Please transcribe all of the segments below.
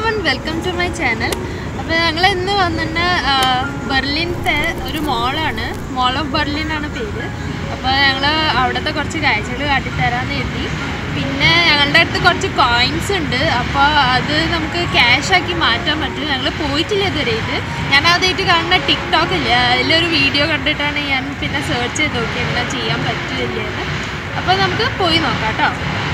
Everyone welcome to my channel അപ്പോൾ ഞങ്ങൾ ഇന്ന് വന്നിട്ട് ബെർലിനത്തെ ഒരു മോളാണ് മോൾ ഓഫ് ബെർലിൻ ആണ് പേര് അപ്പോൾ ഞങ്ങൾ അവിടുത്തെ കുറച്ച് കാഴ്ചകൾ കാട്ടിത്തരാമെന്ന് എഴുതി പിന്നെ ഞങ്ങളുടെ അടുത്ത് കുറച്ച് കോയിൻസ് ഉണ്ട് അപ്പോൾ അത് നമുക്ക് ക്യാഷ് ആക്കി മാറ്റാൻ പറ്റും ഞങ്ങൾ പോയിട്ടില്ല ഇതുവരെ ഇത് ഞാൻ ആദ്യമായിട്ട് കാണുന്ന ടിക്ടോക്ക് ഇല്ല അതിലൊരു വീഡിയോ കണ്ടിട്ടാണ് ഞാൻ പിന്നെ സെർച്ച് ചെയ്ത് നോക്കി എന്താ ചെയ്യാൻ പറ്റില്ല എന്ന് അപ്പോൾ നമുക്ക് പോയി നോക്കാം കേട്ടോ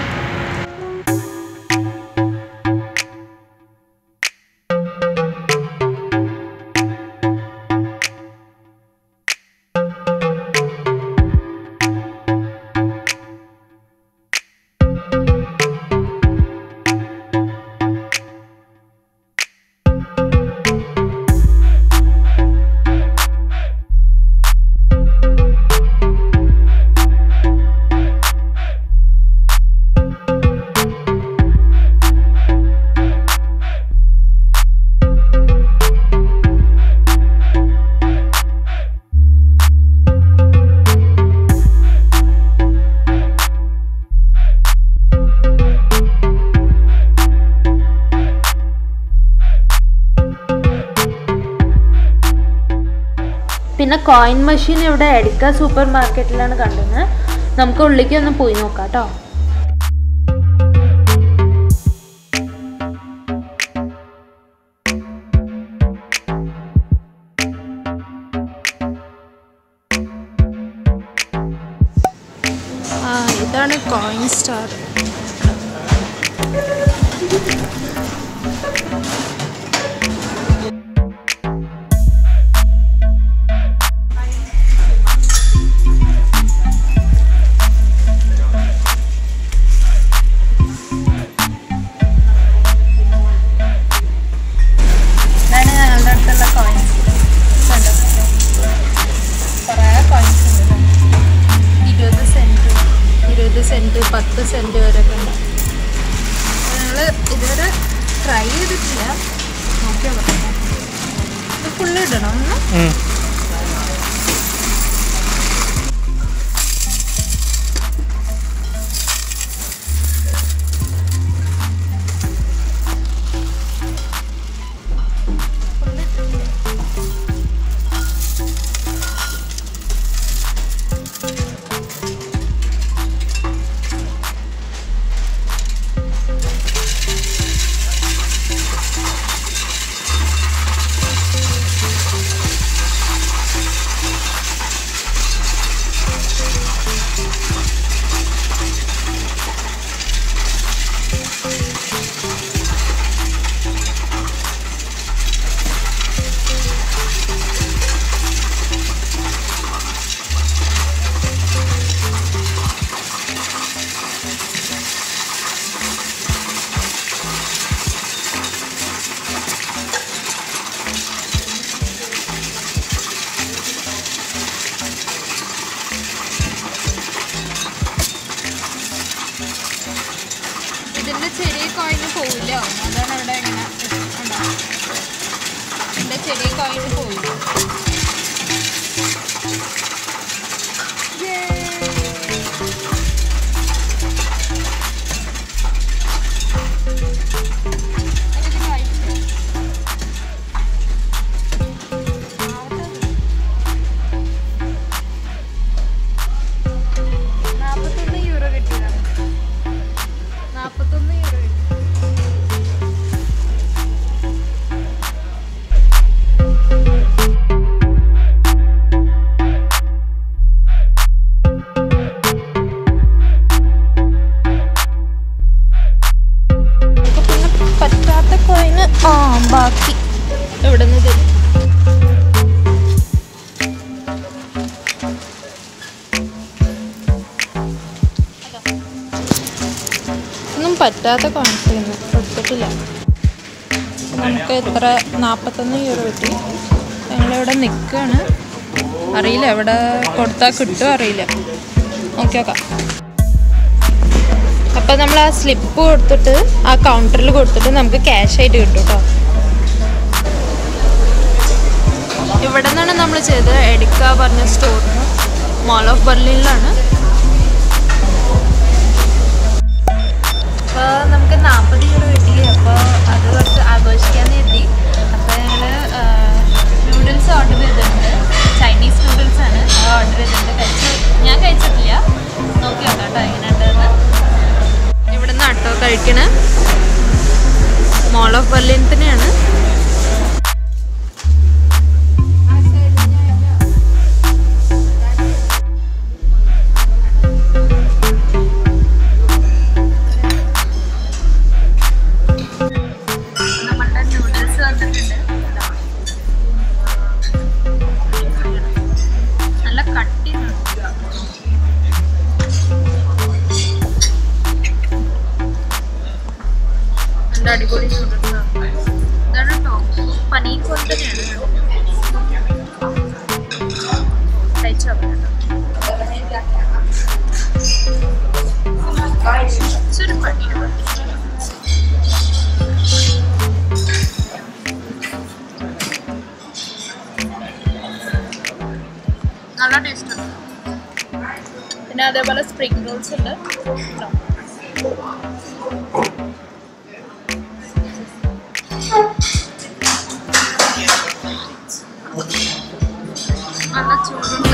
പിന്നെ കോയിൻ മെഷീൻ ഇവിടെ എഡിക്ക സൂപ്പർ മാർക്കറ്റിലാണ് കണ്ടത് നമുക്ക് ഉള്ളിലേക്ക് ഒന്ന് പോയി നോക്കാം കേട്ടോ ആ ഇതാണ് കോയിൻ സ്റ്റാർ ഇതാണ് ഞങ്ങളുടെ അടുത്തുള്ള കോയിൻസ് കണ്ടോ കുറേ കോയിൻസ് ഉണ്ട് ഇരുപത് സെൻറ്റ് ഇരുപത് സെൻറ്റ് പത്ത് സെൻറ്റ് വരെയൊക്കെ ഉണ്ട് ഞങ്ങൾ ഇതുവരെ ട്രൈ ചെയ്തിട്ടില്ല നോക്കിയാൽ പറയാം ഇത് ഫുള്ള് ഇടണം ഒന്ന് ഫുള്ള് ഇട്ടിട്ടില്ല ഇതിന്റെ ചെറിയ കോയിന് പോവില്ലോ അതാണ് അവിടെ ഇങ്ങനെ ഉണ്ടാവും ഇതിന്റെ ചെറിയ കോയിന് പോവില്ല നാൽപ്പത്തൊന്ന് യൂറോ കിട്ടിയതാണ് നാൽപ്പത്തൊന്ന് യൂറോ കിട്ടി അപ്പൊ പിന്നെ പറ്റാത്ത കോയിന് ആ ബാക്കി എവിടെ നിന്ന് തരും ഒന്നും പറ്റാത്ത കോയിൻസ് ഇന്ന് കൊടുത്തിട്ടില്ല നമുക്ക് എത്ര നാൽപ്പത്തൊന്ന് യൂറോ കിട്ടി ഞങ്ങളിവിടെ നിൽക്കുകയാണ് അറിയില്ല എവിടെ കൊടുത്താൽ കിട്ടുമോ അറിയില്ല നോക്കി നോക്കാം അപ്പം നമ്മൾ ആ സ്ലിപ്പ് കൊടുത്തിട്ട് ആ കൗണ്ടറിൽ കൊടുത്തിട്ട് നമുക്ക് ക്യാഷ് ആയിട്ട് കിട്ടും കേട്ടോ ഇവിടെ നിന്നാണ് നമ്മൾ ചെയ്തത് എഡിക്ക പറഞ്ഞ സ്റ്റോറിന് മോൾ ഓഫ് ബെർലിനിലാണ് അപ്പോൾ നമുക്ക് നാൽപ്പത് യൂറോ കിട്ടി അപ്പോൾ അത് കുറച്ച് അത് മോൾ ഓഫ് ബെർലിൻ തന്നെയാണ് നമ്മളുടെ നൂഡിൽസ് വന്നിട്ടുണ്ട് നല്ല കട്ടി നല്ല അടിപൊളി നൂഡിൽസ് ഇതാണ് കേട്ടോ പനീർ പോലെ തന്നെയാണ് കഴിച്ചു ഇച്ചിരി പണിയാണ് നല്ല ടേസ്റ്റ് ഉണ്ട് പിന്നെ അതേപോലെ സ്പ്രിംഗ് റോൾസ് ഉണ്ട് കേട്ടോ. നല്ല ചൂടുണ്ട്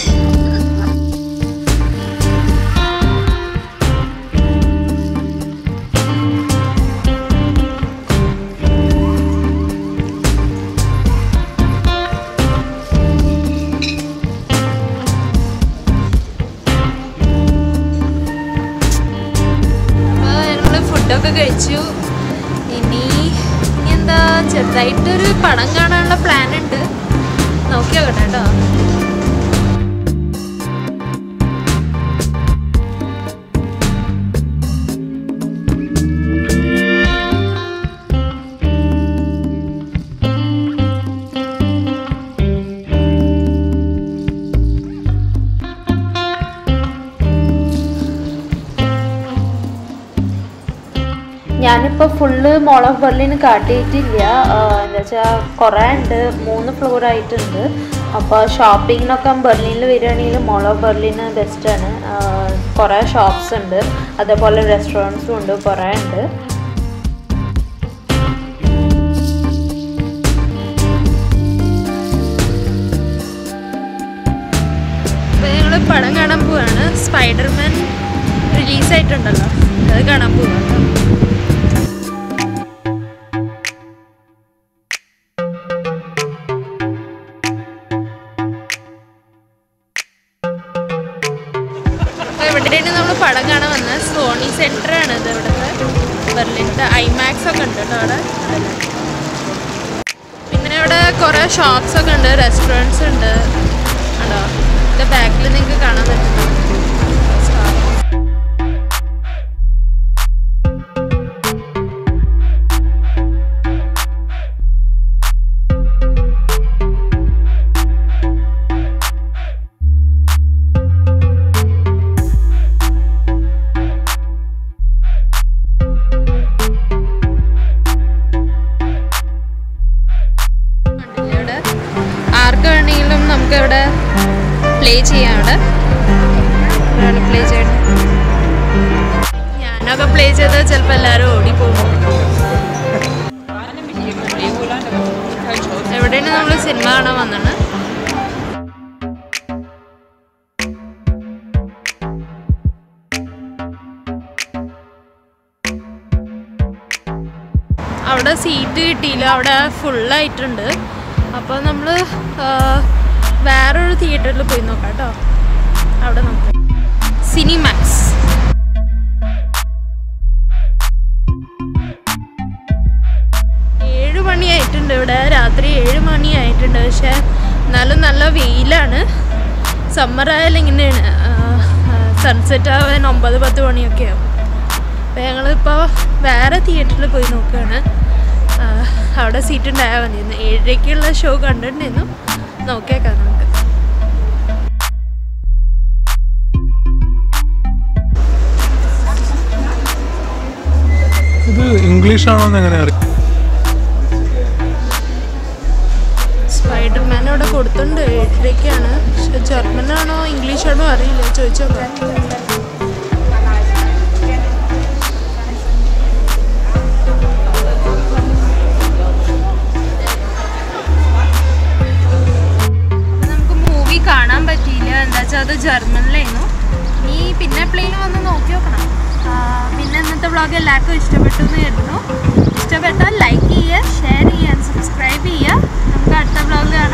അപ്പോൾ ഞങ്ങൾ ഫുഡൊക്കെ കഴിച്ചു ഇനി ഇനി എന്താ ചെറുതായിട്ടൊരു പടം കാണാനുള്ള പ്ലാൻ ഉണ്ട് നോക്കി നോക്കട്ടെ കേട്ടോ ഞാനിപ്പോൾ ഫുള്ള് മോൾ ഓഫ് ബെർലിൻ കാട്ടിയിട്ടില്ല ആഹ് എന്താ വെച്ചാൽ കുറേ ഉണ്ട് മൂന്ന് ഫ്ലോർ ആയിട്ടുണ്ട് അപ്പോൾ ഷോപ്പിങ്ങിനൊക്കെ ബെർലിനിൽ വരികയാണെങ്കിൽ മോൾ ഓഫ് ബെർലിൻ ബെസ്റ്റാണ് കുറേ ഷോപ്സ് ഉണ്ട് അതേപോലെ റെസ്റ്റോറൻറ്റ്സും ഉണ്ട് കുറേ ഉണ്ട് അപ്പോൾ ഞങ്ങൾ പടം കാണാൻ പോവാണ് സ്പൈഡർമാൻ റിലീസായിട്ടുണ്ടല്ലോ അത് കാണാൻ പോവാണ് അപ്പോൾ ഇവിടെയാണ് നമ്മൾ പടം കാണാൻ വന്നത് സോണി സെൻറ്റർ ആണ് ഇത് ഇവിടുത്തെ ബെർലിൻ്റെ ഐമാക്സ് ഒക്കെ ഉണ്ട് കേട്ടോ അവിടെ പിന്നെ ഇവിടെ കുറേ ഷോപ്സ് ഒക്കെ ഉണ്ട് റെസ്റ്റോറൻറ്റ്സ് ഉണ്ട് കേട്ടോ ഇതിൻ്റെ ബാക്കിൽ നിങ്ങൾക്ക് കാണാൻ പറ്റുന്നുണ്ട് കണ്ടില്ലേ ഇവിടെ ആർക്ക് വേണമെങ്കിലും നമുക്ക് ഇവിടെ പ്ലേ ചെയ്യാം അവിടെ ഒരാൾ പ്ലേ ചെയ്യണം ഞാനൊക്കെ പ്ലേ ചെയ്താൽ ചിലപ്പോൾ എല്ലാവരും ഓടിപ്പോകും എവിടെയാണ് നമ്മൾ സിനിമ കാണാൻ വന്നത് അവിടെ സീറ്റ് കിട്ടിയില്ല അവിടെ ഫുള്ളായിട്ടുണ്ട് അപ്പോൾ നമ്മൾ വേറൊരു തിയേറ്ററിൽ പോയി നോക്കാം കേട്ടോ അവിടെ നോക്കാം സിനിമാക്സ് ഏഴ് മണിയായിട്ടുണ്ട് ഇവിടെ രാത്രി ഏഴ് മണിയായിട്ടുണ്ട് പക്ഷേ എന്നാലും നല്ല വെയിലാണ് സമ്മർ ആയാലും ഇങ്ങനെയാണ് സൺസെറ്റ് ആവാൻ ഒമ്പത് പത്ത് മണിയൊക്കെ ആവും അപ്പോൾ ഞങ്ങളിപ്പോൾ വേറെ തിയേറ്ററിൽ പോയി നോക്കുകയാണ് ആ, അവിടെ സീറ്റ് ഉണ്ടായാൽ മതിയെന്ന് ഏഴരയ്ക്കുള്ള ഷോ കണ്ടിട്ടുണ്ടായിരുന്നു നോക്കിയേക്കാം നമുക്ക് ഇത് ഇംഗ്ലീഷ് ആണോ എന്ന് എങ്ങനെ അറിയാം സ്പൈഡർമാൻ അവിടെ കൊടുത്തിട്ടുണ്ട് ഏഴരയ്ക്കാണ് പക്ഷെ ജർമ്മനാണോ ഇംഗ്ലീഷാണോ അറിയില്ല ചോദിച്ചോക്കാം നമുക്ക് മൂവി കാണാൻ പറ്റിയില്ല എന്താ വെച്ചാൽ അത് ജർമ്മനിലായിരുന്നു നീ പിന്നെ പ്ലെയിൻ വന്ന് നോക്കി നോക്കണം ആ, പിന്നെ ഇന്നത്തെ വ്ളോഗ് എല്ലാവർക്കും ഇഷ്ടപ്പെട്ടു എന്ന് കരുതുന്നു ഇഷ്ടപ്പെട്ടു ഇഷ്ടപ്പെട്ടാൽ ലൈക്ക് ചെയ്യുക ഷെയർ ചെയ്യുക സബ്സ്ക്രൈബ് ചെയ്യുക നമുക്ക് അടുത്ത ബ്ലോഗിൽ